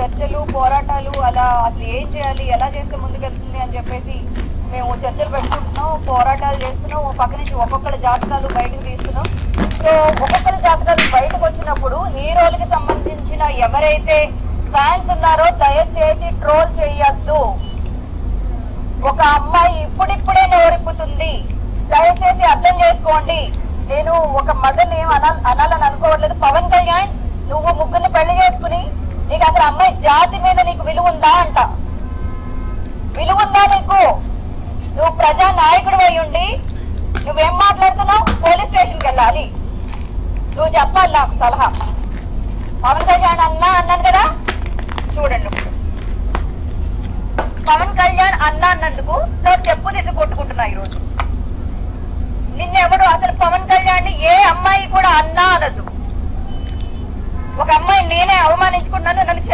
చర్చలు పోరాటాలు అలా అసలు ఏం చేయాలి ఎలా చేస్తే ముందుకెళ్తుంది అని చెప్పేసి మేము చర్చలు పెట్టుకుంటున్నాం పోరాటాలు చేస్తున్నాం ఓ పక్క నుంచి ఒక్కొక్కరి జాతకాలు బయటకు తీస్తున్నాం సో ఒక్కొక్కరి జాతకాలు బయటకు వచ్చినప్పుడు హీరోలకి సంబంధించిన ఎవరైతే ఫ్యాన్స్ ఉన్నారో దయచేసి ట్రోల్ చేయొద్దు ఒక అమ్మాయి ఇప్పుడిప్పుడే నోరిప్పుతుంది దయచేసి అర్థం చేసుకోండి నేను ఒక మదర్ని ఏం అనాల అనాలని అనుకోవట్లేదు పవన్ కళ్యాణ్ నువ్వు ముగ్గురిని పెళ్లి చేసుకుని నీకు అసలు అమ్మాయి జాతి మీద నీకు విలువ ఉందా అంట విలువ ఉందా నీకు నువ్వు ప్రజా నాయకుడు అయి ఉండి నువ్వేం మాట్లాడుతున్నావు పోలీస్ స్టేషన్కి వెళ్ళాలి నువ్వు చెప్పాలి నాకు సలహా పవన్ కళ్యాణ్ అన్నా అన్నాను కదా చూడండి ఇప్పుడు. పవన్ కళ్యాణ్ అన్నా అన్నందుకు నాకు చెప్పు తీసి కొట్టుకుంటున్నా ఈరోజు నిన్నెవడు అసలు పవన్ కళ్యాణ్ ని ఏ అమ్మాయి కూడా అన్నా అనదు ఒక అమ్మాయి నేనే అవమానించుకున్నాను నన్ను